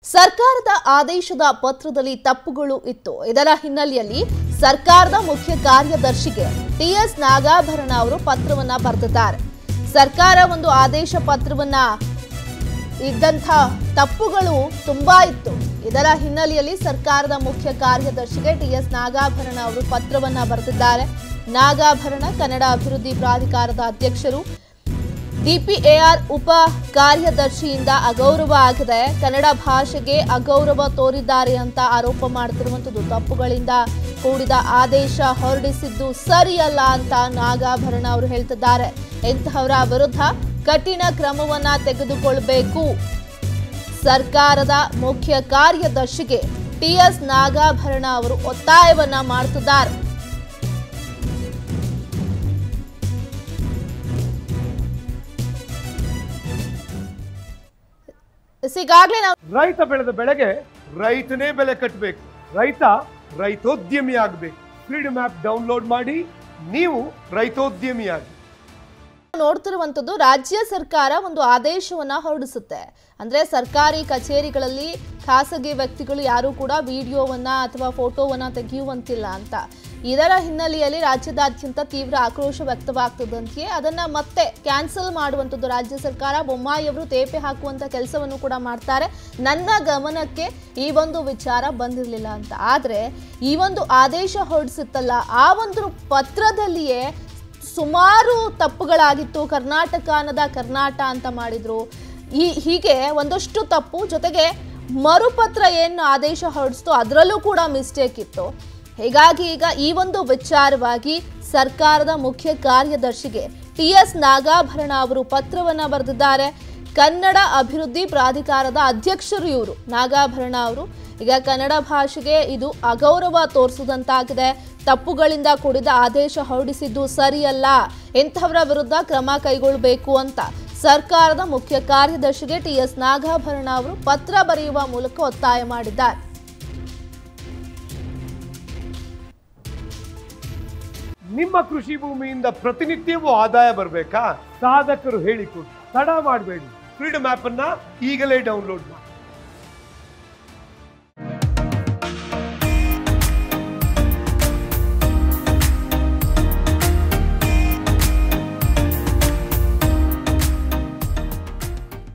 ಸರ್ಕಾರದ ಆದೇಶದ ಪತ್ರದಲ್ಲಿ ತಪ್ಪುಗಳು ಇತ್ತು ಇದರ ಹಿನ್ನೆಲೆಯಲ್ಲಿ ಸರ್ಕಾರದ ಮುಖ್ಯ ಕಾರ್ಯದರ್ಶಿಗೆ ಟಿಎಸ್ ನಾಗಾಭರಣ ಅವರು ಪತ್ರವನ್ನ ಬರೆದಿದ್ದಾರೆ ಸರ್ಕಾರ ಒಂದು ಆದೇಶ ಪತ್ರವನ್ನ ಇದ್ದಂಥ ತಪ್ಪುಗಳು ತುಂಬಾ ಇತ್ತು ಇದರ ಹಿನ್ನೆಲೆಯಲ್ಲಿ ಸರ್ಕಾರದ ಮುಖ್ಯ ಕಾರ್ಯದರ್ಶಿಗೆ ಟಿಎಸ್ ನಾಗಾಭರಣ ಅವರು ಪತ್ರವನ್ನ ಬರೆದಿದ್ದಾರೆ ನಾಗಾಭರಣ ಕನ್ನಡ ಅಭಿವೃದ್ಧಿ ಪ್ರಾಧಿಕಾರದ ಅಧ್ಯಕ್ಷರು ಡಿಪಿಎಆರ್ ಉಪ ಕಾರ್ಯದರ್ಶಿಯಿಂದ ಅಗೌರವ ಆಗಿದೆ ಕನ್ನಡ ಭಾಷೆಗೆ ಅಗೌರವ ತೋರಿದ್ದಾರೆ ಅಂತ ಆರೋಪ ಮಾಡ್ತಿರುವಂಥದ್ದು ತಪ್ಪುಗಳಿಂದ ಕೂಡಿದ ಆದೇಶ ಹೊರಡಿಸಿದ್ದು ಸರಿಯಲ್ಲ ಅಂತ ನಾಗಾಭರಣ ಅವರು ಹೇಳ್ತಿದ್ದಾರೆ ಇಂತಹವರ ವಿರುದ್ಧ ಕಠಿಣ ಕ್ರಮವನ್ನ ತೆಗೆದುಕೊಳ್ಬೇಕು ಸರ್ಕಾರದ ಮುಖ್ಯ ಕಾರ್ಯದರ್ಶಿಗೆ ಟಿಎಸ್ ನಾಗಾಭರಣ ಅವರು ಒತ್ತಾಯವನ್ನ ಮಾಡ್ತಿದ್ದಾರೆ ಈಗಾಗಲೇ ನಾವು ರೈತ ಬೆಳೆದ ಬೆಳೆಗೆ ರೈತನೇ ಬೆಲೆ ಕಟ್ಟಬೇಕು ರೈತ ರೈತೋದ್ಯಮಿ ಆಗಬೇಕು ಫ್ರೀಡಮ್ ಆ್ಯಪ್ ಡೌನ್ಲೋಡ್ ಮಾಡಿ ನೀವು ರೈತೋದ್ಯಮಿಯಾಗಿ ನೋಡ್ತಿರುವಂಥದ್ದು ರಾಜ್ಯ ಸರ್ಕಾರ ಒಂದು ಆದೇಶವನ್ನ ಹೊರಡಿಸುತ್ತೆ ಅಂದ್ರೆ ಸರ್ಕಾರಿ ಕಚೇರಿಗಳಲ್ಲಿ ಖಾಸಗಿ ವ್ಯಕ್ತಿಗಳು ಯಾರು ಕೂಡ ವಿಡಿಯೋವನ್ನ ಅಥವಾ ಫೋಟೋವನ್ನ ತೆಗೆಯುವಂತಿಲ್ಲ ಅಂತ ಇದರ ಹಿನ್ನೆಲೆಯಲ್ಲಿ ರಾಜ್ಯದಾದ್ಯಂತ ತೀವ್ರ ಆಕ್ರೋಶ ವ್ಯಕ್ತವಾಗ್ತದಂತೆಯೇ ಅದನ್ನ ಮತ್ತೆ ಕ್ಯಾನ್ಸಲ್ ಮಾಡುವಂಥದ್ದು ರಾಜ್ಯ ಸರ್ಕಾರ ಬೊಮ್ಮಾಯಿ ಅವರು ತೇಪೆ ಹಾಕುವಂತ ಕೆಲಸವನ್ನು ಕೂಡ ಮಾಡ್ತಾರೆ ನನ್ನ ಗಮನಕ್ಕೆ ಈ ಒಂದು ವಿಚಾರ ಬಂದಿರಲಿಲ್ಲ ಅಂತ ಆದ್ರೆ ಈ ಒಂದು ಆದೇಶ ಹೊರಡಿಸುತ್ತಲ್ಲ ಆ ಒಂದು ಪತ್ರದಲ್ಲಿಯೇ ಸುಮಾರು ತಪ್ಪುಗಳಾಗಿತ್ತು ಕರ್ನಾಟಕ ಅನ್ನದ ಕರ್ನಾಟ ಅಂತ ಮಾಡಿದ್ರು ಈ ಹೀಗೆ ಒಂದಷ್ಟು ತಪ್ಪು ಜೊತೆಗೆ ಮರುಪತ್ರ ಏನು ಆದೇಶ ಹೊರಡಿಸ್ತು ಅದರಲ್ಲೂ ಕೂಡ ಮಿಸ್ಟೇಕ್ ಇತ್ತು ಹೀಗಾಗಿ ಈಗ ಈ ಒಂದು ವಿಚಾರವಾಗಿ ಸರ್ಕಾರದ ಮುಖ್ಯ ಕಾರ್ಯದರ್ಶಿಗೆ ಟಿ ಎಸ್ ನಾಗಾಭರಣ ಅವರು ಪತ್ರವನ್ನ ಬರೆದಿದ್ದಾರೆ ಕನ್ನಡ ಅಭಿವೃದ್ಧಿ ಪ್ರಾಧಿಕಾರದ ಅಧ್ಯಕ್ಷರು ಇವರು ನಾಗಾಭರಣ ಅವರು ಈಗ ಕನ್ನಡ ಭಾಷೆಗೆ ಇದು ಅಗೌರವ ತೋರಿಸಿದಂತಾಗಿದೆ ತಪ್ಪುಗಳಿಂದ ಕೂಡಿದ ಆದೇಶ ಹೊರಡಿಸಿದ್ದು ಸರಿಯಲ್ಲ ಇಂಥವರ ವಿರುದ್ಧ ಕ್ರಮ ಕೈಗೊಳ್ಳಬೇಕು ಅಂತ ಸರ್ಕಾರದ ಮುಖ್ಯ ಕಾರ್ಯದರ್ಶಿಗೆ ಟಿ ಎಸ್ ನಾಗಾಭರಣ ಅವರು ಪತ್ರ ಬರೆಯುವ ಮೂಲಕ ಒತ್ತಾಯ ಮಾಡಿದ್ದಾರೆ ನಿಮ್ಮ ಕೃಷಿ ಭೂಮಿಯಿಂದ ಪ್ರತಿನಿತ್ಯವೂ ಆದಾಯ ಬರಬೇಕಾ ಸಾಧಕರು ಹೇಳಿಕೊಡಿ ತಡ ಮಾಡಬೇಡಿ ಫ್ರೀಡಮ್ ಆ್ಯಪ್ ಅನ್ನ ಈಗಲೇ ಡೌನ್ಲೋಡ್ ಮಾಡಿ